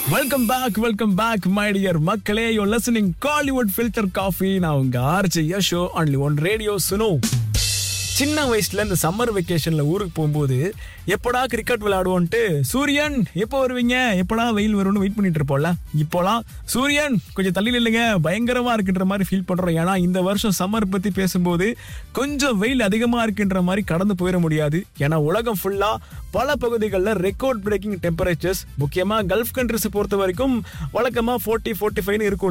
welcome back welcome back my dear மக்களே you listening Kollywood filter coffee நான் உங்க RJ Yasho only one radio Suno சின்ன வயசுல இந்த சம்மர் வெக்கேஷன்ல ஊருக்கு போகும்போது எப்படா கிரிக்கெட் விளையாடுவோன்ட்டு சூரியன் எப்போ வருவீங்க எப்படா வெயில் வரும்னு வெயிட் பண்ணிட்டு இருப்போம்ல இப்போலாம் சூரியன் கொஞ்சம் தள்ளி இல்லைங்க பயங்கரமா இருக்குன்ற மாதிரி ஃபீல் பண்றோம் ஏன்னா இந்த வருஷம் சம்மர் பத்தி பேசும்போது கொஞ்சம் வெயில் அதிகமா இருக்குன்ற மாதிரி கடந்து போயிட முடியாது ஏன்னா உலகம் ஃபுல்லா பல பகுதிகளில் ரெக்கார்ட் பிரேக்கிங் டெம்பரேச்சர்ஸ் முக்கியமா கல்ஃப் கண்ட்ரிஸ் பொறுத்த வரைக்கும் வழக்கமா ஃபோர்ட்டி ஃபோர்ட்டி ஃபைவ்னு இருக்கும்